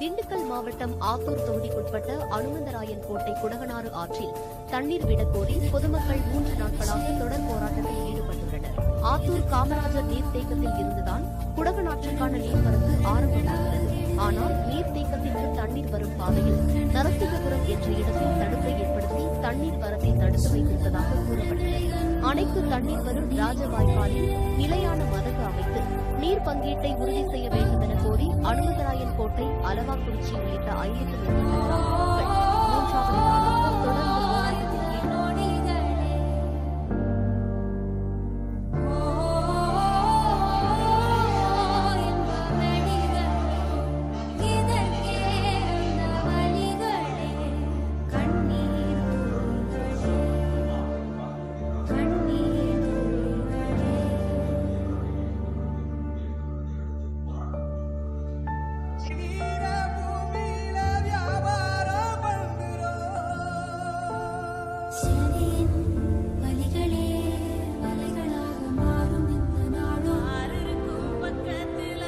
திண்டுக்கல் மாவட்டம் ஆத்தூர் தொகுதிக்குட்பட்ட அனுமந்தராயன் கோட்டை குடகனாறு ஆற்றில் தண்ணீர் விடக்கோரி பொதுமக்கள் மூன்று நாட்களாக தொடர் போராட்டத்தில் ஈடுபட்டுள்ளனர் ஆத்தூர் காமராஜர் நீர்த்தேக்கத்தில் இருந்துதான் குடகனாற்றுக்கான நீர்வரத்து ஆரம்பமாகிறது ஆனால் நீர்த்தேக்கத்திற்கு தண்ணீர் வரும் பாதையில் நரசிங்கபுரம் என்ற இடத்தில் தடுப்பை ஏற்படுத்தி தண்ணீர் வரத்தை தடுத்து வைத்திருப்பதாக கூறப்பட்டது அணைக்கு தண்ணீர் வரும் ராஜவாய்க்காலில் நிலையான மதகு அமைத்து நீர் பங்கீட்டை உறுதி செய்ய வேண்டும் என கோரி அனுமதராயன் கோட்டை அலவாக்குறிச்சி உள்ளிட்ட ஐநூற்று மேற்பட்ட கிராம மக்கள் மூன்றாவது நாளாக தொடர்ந்து போராட்டத்தில் ஈடுபட்டனர் நீர பூமியில வியாபாரம் பண்றோம் வலிகளே வலிகளாக மாறும் இந்த நாடும் பக்கத்தில்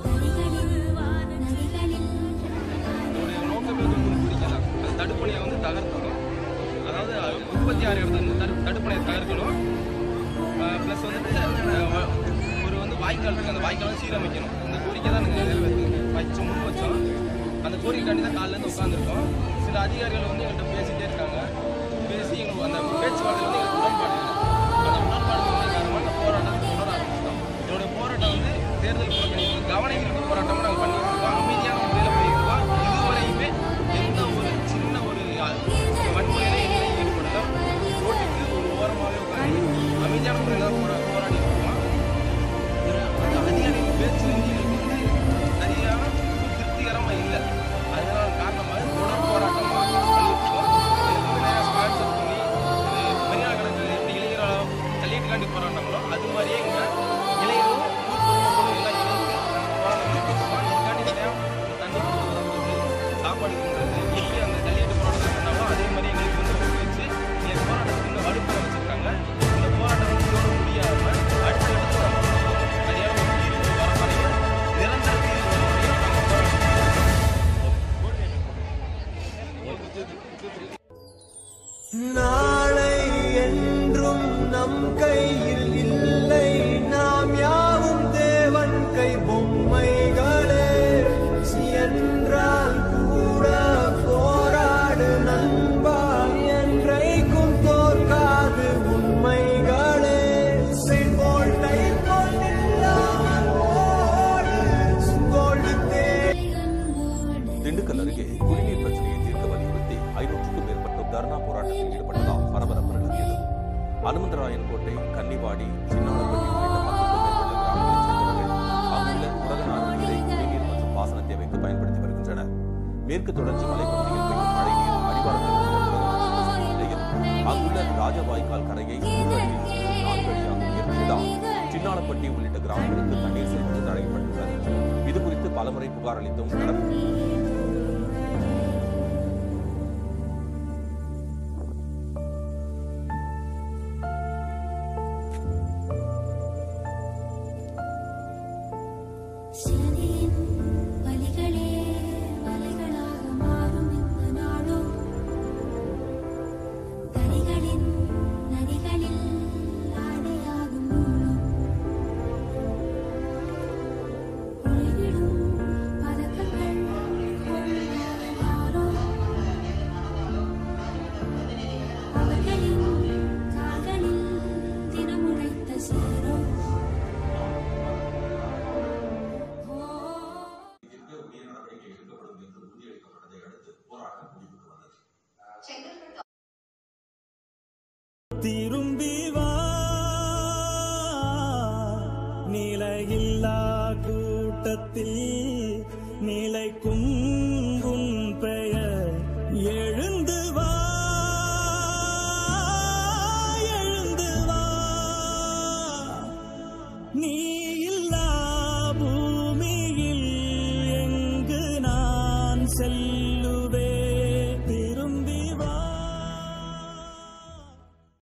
நதிகளில் அதோடைய நோக்கம் வந்து உங்களுக்கு பிடிக்கலாம் அந்த தடுப்பணையை வந்து தகர்க்கணும் அதாவது உற்பத்தி ஆகிற இடத்துல வந்து தடு தடுப்பணையை தகர்க்கணும் ப்ளஸ் வந்துட்டு அஹ், ஒரு வந்து வாய்க்கால் இருக்குது அந்த வாய்க்காலை சீரமைக்கணும் இந்த கோரிக்கை தான் நாங்கள் நிறைவேற்றுங்க வச்சு முன் வச்சோம் அந்த கோரிக்கைக்காண்டி தான் காலையிலேருந்து உட்காந்துருக்கோம் சில அதிகாரிகள் வந்து எங்கள்கிட்ட பேசிகிட்டே இருக்காங்க பேசி எங்களுக்கு அந்த பேச்சுவார்த்தையில் வந்து எங்களுக்கு உடன்பாடு இல்லை அந்த உடன்பாடு காரணமாக இந்த போராட்டத்தை தொடர ஆரம்பிச்சிட்டோம் என்னுடைய போராட்டம் வந்து தேர்தல் புறக்கணிப்பு கவனிக்கிற போராட்டமாக நாங்கள் பண்ணிட்டு இருக்கோம் அமைதியான முறையில் போயிருக்கோம் இதுவரையுமே எந்த ஒரு சின்ன ஒரு வன்முறையில எங்களையும் ஈடுபடல ரோட்டுக்கு ஒரு ஓரமாகவே உட்காந்து அமைதியான முறையில் தான் போரா போராடி இருக்கோம் அந்த அதிகாரிகள் பேச்சு வந்து எங்களுக்கு வந்து சரியான திருப்திகரமாக இல்லை அதனால காரணமாக தொடர் போராட்டம் பண்ணிட்டு இருக்கோம் இதுக்கு வந்து நிறைய ஸ்பான்சர் பண்ணி இது மெரினா கடற்கரை எப்படி இளைஞர்களாக தள்ளிட்டுக்காண்டி போராட்டங்களோ அது மாதிரியே இங்கே இளைஞரும் ஊர் பொதுமக்களும் எல்லாம் இணைந்து போராட்டம் பண்ணிட்டு இருக்கோம் இதுக்காண்டி நிறையா தண்ணி கொடுக்குறது சாப்பாடு கொடுக்குறது எப்படி அந்த ஜல்லிக்கட்டு போராட்டம் பண்ணாங்களோ அதே மாதிரி எங்களுக்கு வந்து ஊக்குவிச்சு எங்கள் போராட்டத்துக்கு இன்னும் வலுப்பெற வச்சிருக்காங்க இந்த போராட்டம் வந்து இதோட முடியாம அடுத்தடுத்து நம்ம சரியான ஒரு தீர்வு வர வரையும் நிரந்தர தீர்வு வர வரையும் நாங்கள் போராட்டம் நாளை என்றும் நம் கையில் இல்லை நாம் யாவும் தேவன் கை பொம்மைகளே என்றால் கூட போராடு நண்பா என்றைக்கும் தோற்காது உண்மைகளே செங்கோட்டை போல் இல்லாமல் ஓடு கோல்டு தேடி திண்டுக்கல் அருகே குடிநீர் பிரச்சனையை தீர்க்க வலியுறுத்தி ஐநூற்றுக்கும் மேற்பட்டோர் தர்ணா போராட்டத்தில் ஈடுபட்டதால் பரபரப்பு நிலவியது அனுமந்தராயன் கோட்டை கன்னிவாடி சின்னாளப்பட்டி உள்ளிட்ட பத்துக்கும் மேற்பட்ட கிராமங்களைச் சேர்ந்தவர்கள் அங்குள்ள குடகனாறு நீரை குடிநீர் மற்றும் பாசன தேவைக்கு பயன்படுத்தி வருகின்றனர் மேற்கு தொடர்ச்சி மலைப்பகுதியில் பெய்யும் மழைநீர் அடிவாரத்தில் உள்ள குடகனாற்றுக்கு செல்லும் நிலையில் அங்குள்ள ராஜவாய்க்கால் கரையை மூன்று அடியில் நான்கு அடியாக உயர்த்தியதால் சின்னாளப்பட்டி உள்ளிட்ட கிராமங்களுக்கு தண்ணீர் செல்வது தடைப்பட்டுள்ளது இது குறித்து பலமுறை புகார் அளித்தும் நடப்பு சிலதின் வலிகளே வலிகளாக மாறும் இந்த நாடும் கரைகளின் நதிகளில் ஆடையாகும் நூலும் ஒளிவிடும் பதக்கங்கள் கொண்டாரோ அவர்களின் கால்களில் தினமுளைத்த சேரோ திரும்பி வா நிலையில்லா கூட்டத்தில் நிலைக்கும் உன் பெயர் எழுந்து வா எழுந்து வா நீ